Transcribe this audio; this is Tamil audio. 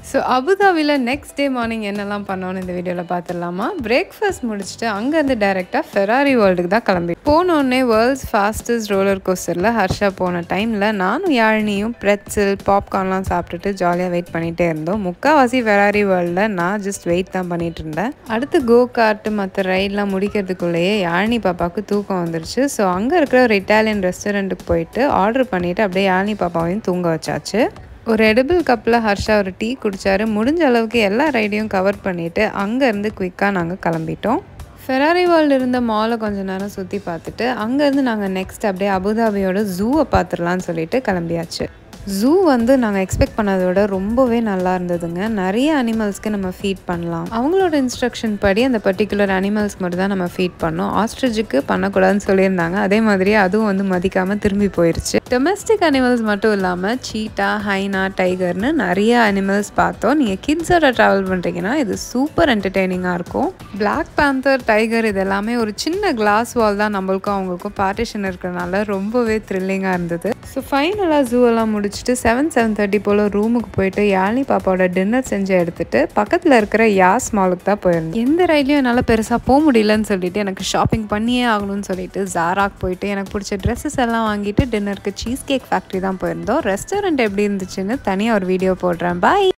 ஸோ அபுதாபியில் நெக்ஸ்ட் டே மார்னிங் என்னெல்லாம் பண்ணோன்னு இந்த வீடியோவில் பார்த்துடலாமா பிரேக்ஃபாஸ்ட் முடிச்சுட்டு அங்கேருந்து டேரெக்டாக ஃபெராரி வேர்ல்டுக்கு தான் கிளம்பி போனோடனே வேர்ல்ட்ஸ் ஃபாஸ்டஸ்ட் ரோலர் கோஸ்டரில் ஹர்ஷா போன டைமில் நானும் யாழினியும் பிரெட்ஸில் பாப்கார்ன்லாம் சாப்பிட்டுட்டு ஜாலியாக வெயிட் பண்ணிகிட்டே இருந்தோம் முக்கால்வாசி ஃபெராரி வேர்ல்டில் நான் ஜஸ்ட் வெயிட் தான் பண்ணிட்டு இருந்தேன் அடுத்து கோ கார்ட்டு மற்ற ரைட்லாம் முடிக்கிறதுக்குள்ளேயே யாழினி பாப்பாவுக்கு தூக்கம் வந்துருச்சு ஸோ அங்கே இருக்கிற ஒரு இட்டாலியன் ரெஸ்டாரண்ட்டுக்கு போயிட்டு ஆர்டர் பண்ணிவிட்டு அப்படியே யாழினி பாப்பாவையும் தூங்க வச்சாச்சு ஒரு எடிபிள் கப்பில் ஹர்ஷா ஒரு டீ குடித்தாரு முடிஞ்ச அளவுக்கு எல்லா ரைடையும் கவர் பண்ணிவிட்டு அங்கேருந்து குயிக்காக நாங்கள் கிளம்பிட்டோம் ஃபெராரி வேர்ல்டு இருந்த மாலை கொஞ்ச நேரம் சுற்றி பார்த்துட்டு அங்கேருந்து நாங்கள் நெக்ஸ்ட் அப்படியே அபுதாபியோட ஜூவை பார்த்துடலான்னு சொல்லிட்டு கிளம்பியாச்சு ஜூ வந்து நாங்கள் எக்ஸ்பெக்ட் பண்ணதை விட ரொம்பவே நல்லா இருந்ததுங்க நிறைய அனிமல்ஸ்க்கு நம்ம ஃபீட் பண்ணலாம் அவங்களோட இன்ஸ்ட்ரக்ஷன் படி அந்த பர்டிகுலர் அனிமல்ஸ்க்கு மட்டும் தான் நம்ம ஃபீட் பண்ணோம் ஆஸ்ட்ரிஜுக்கு பண்ணக்கூடாதுன்னு சொல்லியிருந்தாங்க அதே மாதிரி அதுவும் வந்து மதிக்காமல் திரும்பி போயிருச்சு டொமஸ்டிக் அனிமல்ஸ் மட்டும் இல்லாமல் சீட்டா ஹைனா டைகர்னு நிறைய அனிமல்ஸ் பார்த்தோம் நீங்கள் கிட்ஸோட ட்ராவல் பண்ணுறீங்கன்னா இது சூப்பர் என்டர்டெய்னிங்காக இருக்கும் பிளாக் பேந்தர் டைகர் இது எல்லாமே ஒரு சின்ன கிளாஸ் வால் தான் நம்மளுக்கும் அவங்களுக்கும் பார்ட்டிஷன் இருக்கிறனால ரொம்பவே த்ரில்லிங்காக இருந்தது ஸோ ஃபைனலாக ஜூ எல்லாம் முடிச்சுட்டு செவன் செவன் தேர்ட்டி போல் ரூமுக்கு போயிட்டு யாழினி பாப்பாவோட டின்னர் செஞ்சு எடுத்துட்டு பக்கத்தில் இருக்கிற யாஸ் மாலுக்கு தான் போயிருந்தேன் எந்த ரயிலையும் என்னால் பெருசாக போக முடியலன்னு சொல்லிட்டு எனக்கு ஷாப்பிங் பண்ணியே ஆகணும்னு சொல்லிட்டு ஜாராக் போயிட்டு எனக்கு பிடிச்ச ட்ரெஸ்ஸஸ் எல்லாம் வாங்கிட்டு டின்னருக்கு சீஸ் கேக் ஃபேக்ட்ரி தான் போயிருந்தோம் ரெஸ்டாரண்ட் எப்படி இருந்துச்சுன்னு தனியாக ஒரு வீடியோ போடுறேன் பாய்